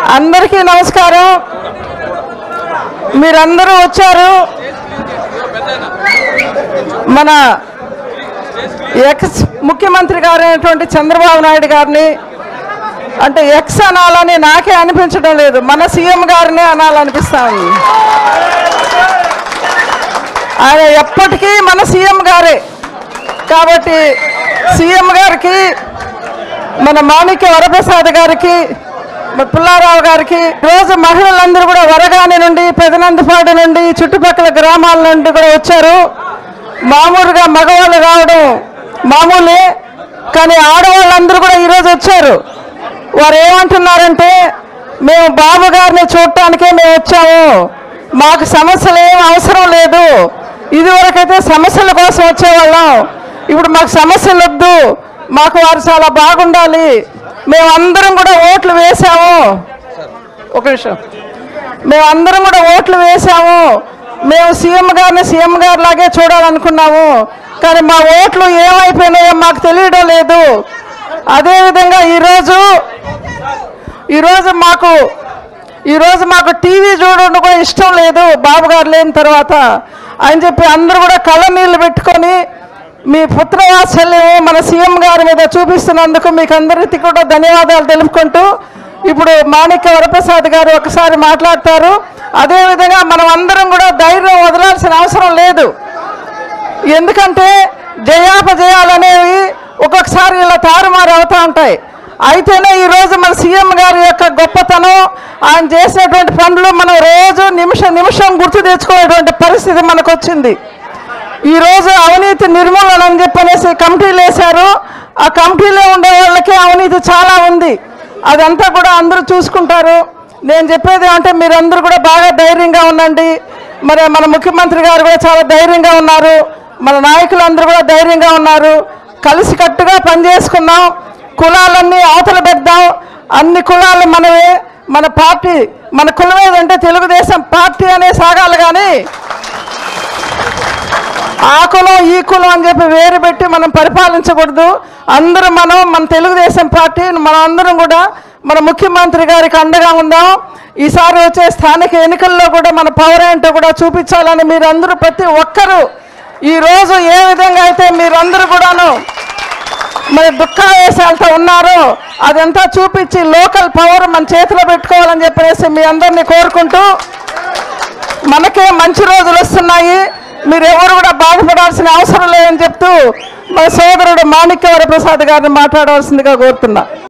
అందరికీ నమస్కారం మీరందరూ వచ్చారు మన ఎక్స్ ముఖ్యమంత్రి గారైనటువంటి చంద్రబాబు నాయుడు గారిని అంటే ఎక్స్ అనాలని నాకే అనిపించడం లేదు మన సీఎం గారినే అనాలనిపిస్తా ఉంది ఆయన ఎప్పటికీ మన సీఎం గారే కాబట్టి సీఎం గారికి మన మాణిక్య వరప్రసాద్ గారికి మన పుల్లారావు గారికి రోజు మహిళలందరూ కూడా వరగాని నుండి పెదనందిపాడు నుండి చుట్టుపక్కల గ్రామాల నుండి కూడా వచ్చారు మామూలుగా మగవాళ్ళు రావడం మామూలే కానీ ఆడవాళ్ళందరూ కూడా ఈరోజు వచ్చారు వారు ఏమంటున్నారంటే మేము బాబు గారిని చూడటానికే మేము వచ్చాము మాకు సమస్యలు ఏం అవసరం లేదు ఇదివరకైతే సమస్యల కోసం వచ్చేవాళ్ళం ఇప్పుడు మాకు సమస్యలు వద్దు మాకు వారు చాలా బాగుండాలి మేమందరం కూడా ఓట్లు వేశాము ఒక నిమిషం మేమందరం కూడా ఓట్లు వేశాము మేము సీఎం గారిని సీఎం గారి లాగే చూడాలనుకున్నాము కానీ మా ఓట్లు ఏమైపోయినాయో మాకు తెలియడం లేదు అదేవిధంగా ఈరోజు ఈరోజు మాకు ఈరోజు మాకు టీవీ చూడడం కూడా ఇష్టం లేదు బాబు గారు లేని తర్వాత అని చెప్పి అందరూ కూడా కళ్ళ నీళ్ళు పెట్టుకొని మీ పుత్రవాత్సల్యం మన సీఎం గారి మీద చూపిస్తున్నందుకు మీకు అందరికీ కూడా ధన్యవాదాలు తెలుపుకుంటూ ఇప్పుడు మాణిక్య వరప్రసాద్ గారు ఒకసారి మాట్లాడతారు అదేవిధంగా మనం అందరం కూడా ధైర్యం వదలాల్సిన అవసరం లేదు ఎందుకంటే జయాపజయాలు అనేవి ఒక్కొక్కసారి ఇలా తారుమారు అవుతూ ఉంటాయి అయితేనే ఈరోజు మన సీఎం గారి యొక్క గొప్పతనం ఆయన చేసినటువంటి పనులు మనం రోజు నిమిషం నిమిషం గుర్తు తెచ్చుకునేటువంటి పరిస్థితి మనకు వచ్చింది ఈరోజు అవినీతి నిర్మూలన అని చెప్పనేసి కమిటీలు వేశారు ఆ కమిటీలో ఉండే వాళ్ళకి అవినీతి చాలా ఉంది అదంతా కూడా అందరూ చూసుకుంటారు నేను చెప్పేది ఏమంటే మీరందరూ కూడా బాగా ధైర్యంగా ఉండండి మరి మన ముఖ్యమంత్రి గారు కూడా చాలా ధైర్యంగా ఉన్నారు మన నాయకులందరూ కూడా ధైర్యంగా ఉన్నారు కలిసికట్టుగా పనిచేసుకుందాం కులాలన్నీ అవతల పెడదాం అన్ని కులాలు మనవే మన పార్టీ మన కులం ఏదంటే తెలుగుదేశం పార్టీ అనే సాగాలి కానీ ఆ కులం ఈ కులం అని చెప్పి వేరు పెట్టి మనం పరిపాలించకూడదు అందరూ మనం మన తెలుగుదేశం పార్టీ మనం అందరం కూడా మన ముఖ్యమంత్రి గారికి అండగా ఉందాం ఈసారి వచ్చే స్థానిక ఎన్నికల్లో కూడా మన పవర్ ఏంటో కూడా చూపించాలని మీరందరూ ప్రతి ఒక్కరూ ఈరోజు ఏ విధంగా అయితే మీరందరూ కూడాను మరి దుఃఖావేశాలతో ఉన్నారో అదంతా చూపించి లోకల్ పవర్ మన చేతిలో పెట్టుకోవాలని చెప్పేసి మీ అందరినీ కోరుకుంటూ మనకే మంచి రోజులు వస్తున్నాయి మీరు ఎవరు కూడా బాధపడాల్సిన అవసరం లేదని చెప్తూ మన సోదరుడు మాణిక్యవర ప్రసాద్ గారిని మాట్లాడవలసిందిగా కోరుతున్నా